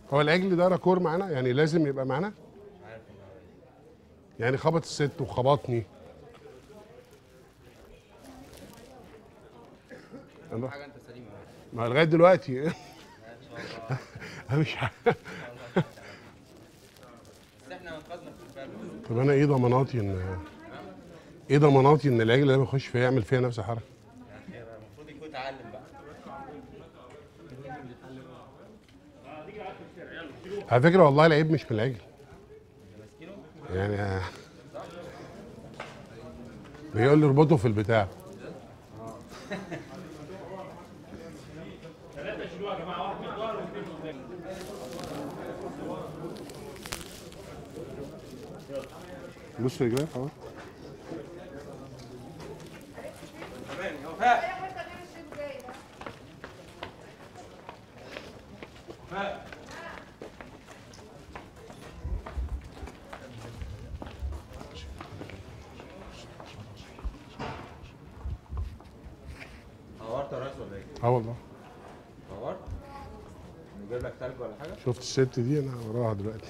هو العجل ده راكور معانا يعني لازم يبقى معانا يعني خبط الست وخبطني أنا- حاجه انت سليمه ما لغايه دلوقتي أنا مش عارف. بس احنا انقذنا في الفعل طب انا ايه ضماناتي ان ايه ضماناتي ان العجل ده بيخش فيا يعمل فيا نفس الحركه يعني المفروض يكون اتعلم بقى على فكره والله العيب مش من العجل يعني بيقول لي اربطه في البتاع بص رجلك اهو دورت يا ريس ولا ايه؟ اه والله دورت؟ نجيب لك تلج ولا حاجه؟ شفت الست دي انا وراها دلوقتي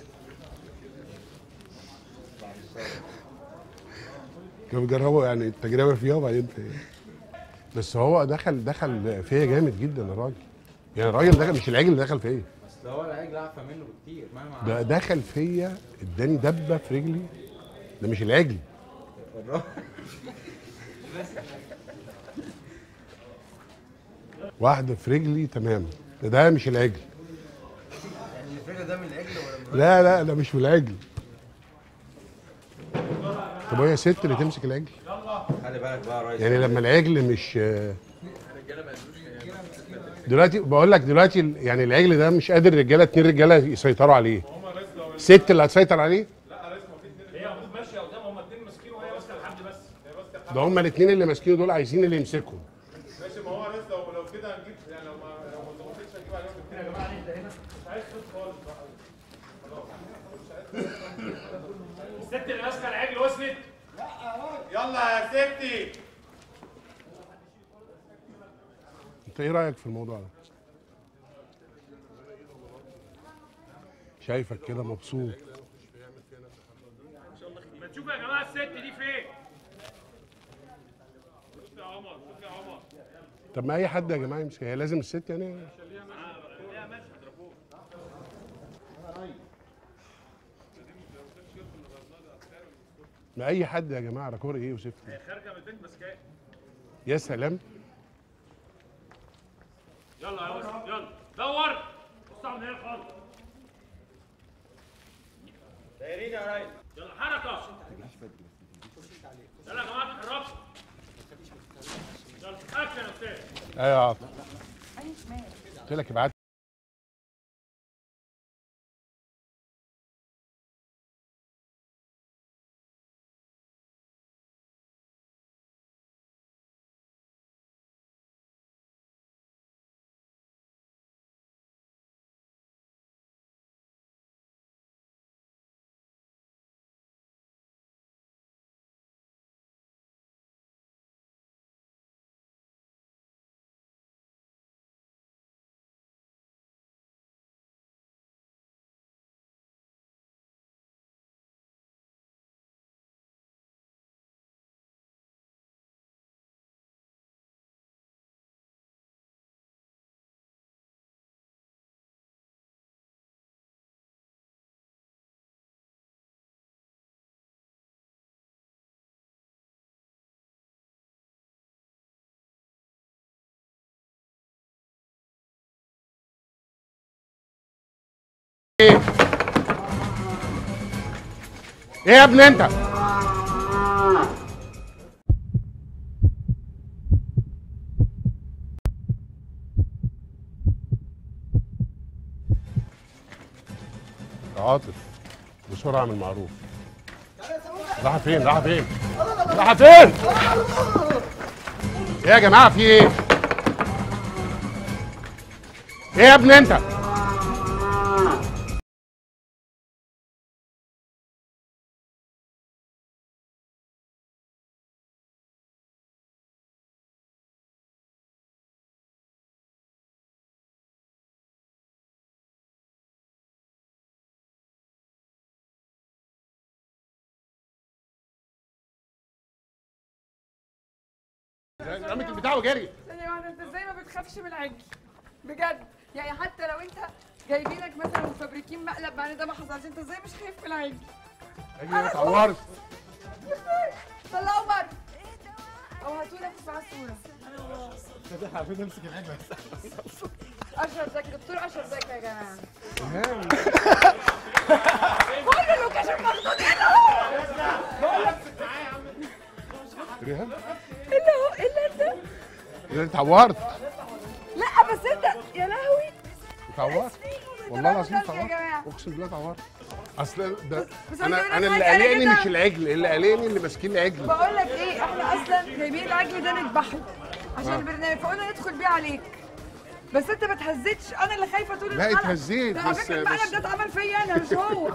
كانوا بيجربوا يعني التجربه فيها وبعدين في بس هو دخل دخل فيا جامد جدا الراجل يعني الراجل دخل مش العجل اللي دخل فيا اصل هو العجل اعفى منه بكتير مهما ده عمل. دخل فيا اداني دبه في رجلي ده مش العجل الراجل- واحده في رجلي تمام ده, ده مش العجل يعني الفكره ده من العجل ولا لا لا ده مش من العجل طب وهي ست اللي تمسك العجل خلي بالك بقى يا ريس يعني لما العجل مش دلوقتي بقول لك دلوقتي ال- يعني العجل ده مش قادر رجاله اتنين رجاله يسيطروا عليه ست اللي هتسيطر عليه هي المفروض ماشيه قدام هم اتنين ماسكين وهي ماسكه لحد بس هي ماسكه ده هم الاثنين اللي ماسكينه دول عايزين اللي يمسكهم ماشي ما هو ريس لو لو كده هنجيب يعني لو ما لو ما ظبطتش هنجيب عليهم الاثنين يا جماعه انت هنا مش عايز صوت خالص بقى الست اللي ماسكه العجل وصلت يلا يا ستي انت ايه رايك في الموضوع ده شايفك كده مبسوط ما تشوفوا يا جماعه الست دي فين بص يا عمر بص يا عمر طب ما اي حد يا جماعه يمسك هي لازم الست يعني ليها ماشي هضربوه ما اي حد يا جماعه راكور ايه وسيفتي هي خارجه من البيت ماسكاه يا سلام يلا يا وسط يلا دور بص على النهايه خالص دايرين يا ريس يلا حركه يلا يا جماعه اتحركوا يلا اكشن يا استاذ ايوه يا عاطف قلت لك ابعت ايه ايه يا ابني انت يا عاطف بسرعه من المعروف راح فين راح فين راح فين ايه يا جماعه في ايه ايه يا ابني انت رمت البتاع وجري ثانية واحدة انت ازاي ما بتخافش من العجل؟ بجد يعني حتى لو انت جايبينك مثلا مفبركين مقلب مع ان ده ما حصلش انت ازاي مش خايف من العجل؟ اجي اتعورت طلعوا بره او هاتوا لك في الصورة عارفين نمسك العجله اشرف زكي دكتور اشرف زكي يا جماعة إيهاب. كل اللوكيشن مخدود ايه ده؟ ريهام ايه اللي هو ايه اللي انت؟ انا اتعورت لا بس انت يا لهوي اتعورت والله العظيم يا اتعورت جماعة. اقسم بالله اتعورت اصل ده بس عايزة أقول انا لك انا اللي حاجة، أنا قلقني كده- مش العجل اللي قلقني اللي ماسكين العجل بقول لك ايه احنا اصلا جايبين العجل ده نذبحه عشان آه. البرنامج فقلنا ندخل بيه عليك بس انت ما اتهزتش انا اللي خايفه طول لا، الحلقه اتهزيت، ده على بس- فكره المقلب بس- ده اتعمل فيا انا مش هو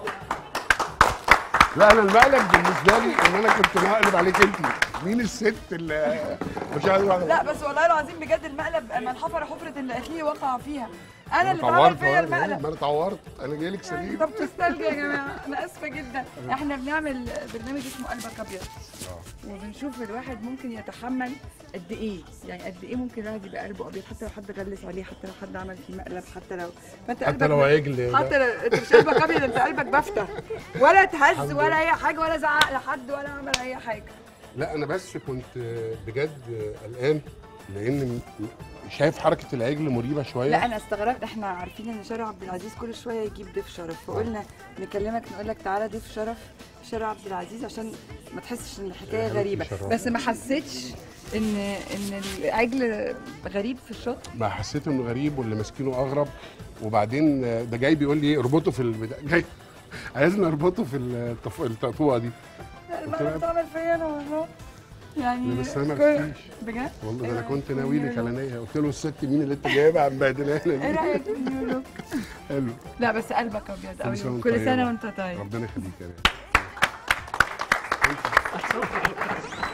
لا انا المقلب بالنسبه لي ان انا كنت مقلب عليك انت مين الست اللي مش عارف لا بس والله العظيم بجد المقلب اما انحفر حفره اللي اخيه وقع فيها انا اللي اتعمل اتعورت فيا ما المقلب انا اتعورت انا جاي لك سليم طب تسترجع يا جماعه انا اسفه جدا احنا بنعمل برنامج اسمه قلبك ابيض وبنشوف الواحد ممكن يتحمل قد ايه يعني قد ايه ممكن الواحد يبقى قلبه ابيض حتى لو حد غلس عليه حتى لو حد عمل فيه مقلب حتى لو فانت حتى قلبك لو عجل حتى لو انت مش قلبك ابيض انت قلبك بفتة ولا تهز ولا اي حاجه ولا زعق لحد ولا عمل اي حاجه لا انا بس كنت بجد قلقان لان شايف حركه العجل مريبه شويه لا انا استغربت احنا عارفين ان شارع عبد العزيز كل شويه يجيب ضيف شرف فقلنا نكلمك نقول لك تعالى ضيف شرف في شارع عبد العزيز عشان ما تحسش ان الحكايه يا غريبه حبيبتي بس ما حسيتش ان ان العجل غريب في الشط ما حسيت انه غريب واللي ماسكينه اغرب وبعدين ده جاي بيقول لي اربطه في البتاع جاي عايزني اربطه في الطف- التقطوعه دي المقلب اتعمل فيا انا والله يعني بس أنا ما كل- عرفتيش. بجد والله ده انا إيه كنت رأيك في ناوي لك النيو على نيه قلت له الست مين اللي انت جايبها عم بهدلها ايه لي رايك في النيو لوك حلو لا بس قلبك ابيض كل قوي سنة وأنت كل طيبة. سنه وانت طيب ربنا يخليك يا بيه